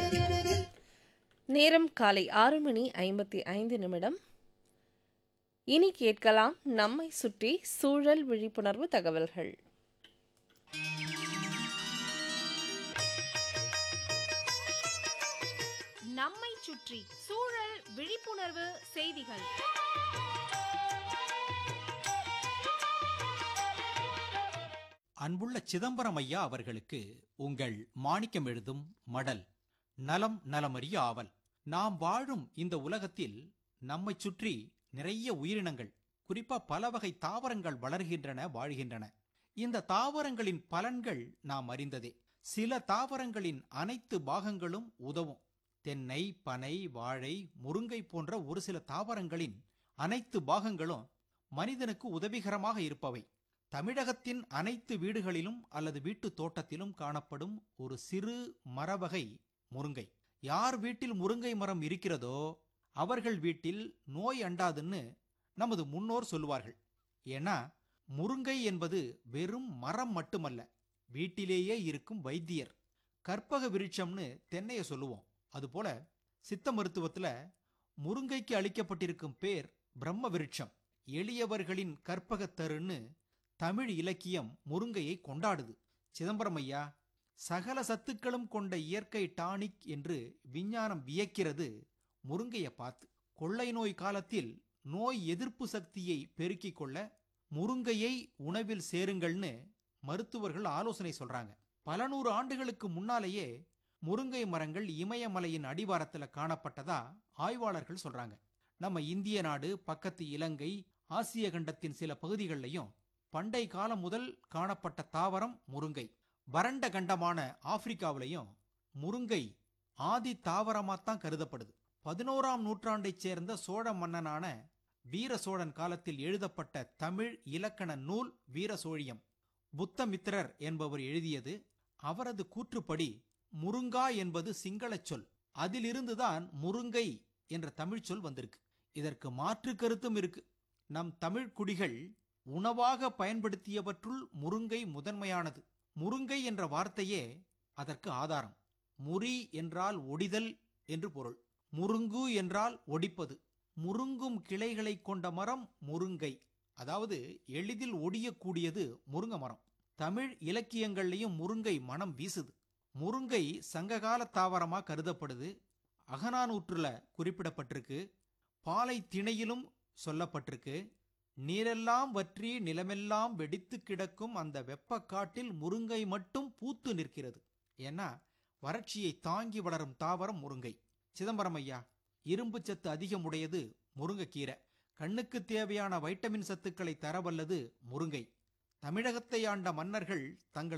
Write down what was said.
நேரம் காலை ஆறு மணி ஐம்பத்தி ஐந்து நிமிடம் இனி கேட்கலாம் நம்மை சுற்றி சூழல் விழிப்புணர்வு தகவல்கள் நம்மை சுற்றி சூழல் விழிப்புணர்வு செய்திகள் அன்புள்ள சிதம்பரம் ஐயா அவர்களுக்கு உங்கள் மாணிக்கம் எழுதும் மடல் நலம் நலமறிய ஆவல் நாம் வாழும் இந்த உலகத்தில் நம்மைச் சுற்றி நிறைய உயிரினங்கள் குறிப்பா பல வகை தாவரங்கள் வளர்கின்றன வாழ்கின்றன இந்த தாவரங்களின் பலன்கள் நாம் அறிந்ததே சில தாவரங்களின் அனைத்து பாகங்களும் உதவும் தென்னை பனை வாழை முருங்கை போன்ற ஒரு சில தாவரங்களின் அனைத்து பாகங்களும் மனிதனுக்கு உதவிகரமாக இருப்பவை தமிழகத்தின் அனைத்து வீடுகளிலும் அல்லது வீட்டு தோட்டத்திலும் காணப்படும் ஒரு சிறு மரவகை முருங்கை யார் வீட்டில் முருங்கை மரம் இருக்கிறதோ அவர்கள் வீட்டில் நோய் அண்டாதுன்னு நமது முன்னோர் சொல்லுவார்கள் ஏன்னா முருங்கை என்பது வெறும் மரம் மட்டுமல்ல வீட்டிலேயே இருக்கும் வைத்தியர் கற்பக விருட்சம்னு தென்னைய சொல்லுவோம் அதுபோல சித்த மருத்துவத்துல முருங்கைக்கு அளிக்கப்பட்டிருக்கும் பேர் பிரம்ம விருட்சம் எளியவர்களின் கற்பகத்தருன்னு தமிழ் இலக்கியம் முருங்கையை கொண்டாடுது சிதம்பரம் ஐயா சகல சத்துக்களும் கொண்ட இயற்கை டானிக் என்று விஞ்ஞானம் வியக்கிறது முருங்கையை பார்த்து கொள்ளை நோய் காலத்தில் நோய் எதிர்ப்பு சக்தியை பெருக்கிக் கொள்ள முருங்கையை உணவில் சேருங்கள்னு மருத்துவர்கள் ஆலோசனை சொல்றாங்க பல நூறு ஆண்டுகளுக்கு முன்னாலேயே முருங்கை மரங்கள் இமயமலையின் அடிவாரத்துல காணப்பட்டதா ஆய்வாளர்கள் சொல்றாங்க நம்ம இந்திய நாடு பக்கத்து இலங்கை ஆசிய கண்டத்தின் சில பகுதிகளிலையும் பண்டை காலம் முதல் காணப்பட்ட தாவரம் முருங்கை வறண்ட கண்டமான ஆப்பிரிக்காவிலையும் முருங்கை ஆதி தாவரமாத்தான் கருதப்படுது பதினோராம் நூற்றாண்டைச் சேர்ந்த சோழ மன்னனான வீர சோழன் காலத்தில் எழுதப்பட்ட தமிழ் இலக்கண நூல் வீரசோழியம் புத்தமித்திரர் என்பவர் எழுதியது அவரது கூற்றுப்படி முருங்கா என்பது சிங்களச் சொல் அதிலிருந்துதான் முருங்கை என்ற தமிழ்ச் சொல் வந்திருக்கு இதற்கு மாற்று கருத்தும் இருக்கு நம் தமிழ் குடிகள் உணவாக பயன்படுத்தியவற்றுள் முருங்கை முதன்மையானது முருங்கை என்ற வார்த்தையே அதற்கு ஆதாரம் முறி என்றால் ஒடிதல் என்று பொருள் முருங்கு என்றால் ஒடிப்பது முருங்கும் கிளைகளை கொண்ட மரம் முருங்கை அதாவது எளிதில் ஒடியக்கூடியது முருங்க மரம் தமிழ் இலக்கியங்கள்லையும் முருங்கை மனம் வீசுது முருங்கை சங்ககால தாவரமா கருதப்படுது அகநானூற்றுல குறிப்பிடப்பட்டிருக்கு பாலை திணையிலும் சொல்லப்பட்டிருக்கு நீரெல்லாம் வற்றி நிலமெல்லாம் வெடித்து கிடக்கும் அந்த வெப்பக்காட்டில் முருங்கை மட்டும் பூத்து நிற்கிறது ஏன்னா வறட்சியை தாங்கி வளரும் தாவரம் முருங்கை சிதம்பரம் ஐயா இரும்பு சத்து அதிகமுடையது முருங்கைக்கீரை கண்ணுக்கு தேவையான வைட்டமின் சத்துக்களை தரவல்லது முருங்கை தமிழகத்தை ஆண்ட மன்னர்கள் தங்களது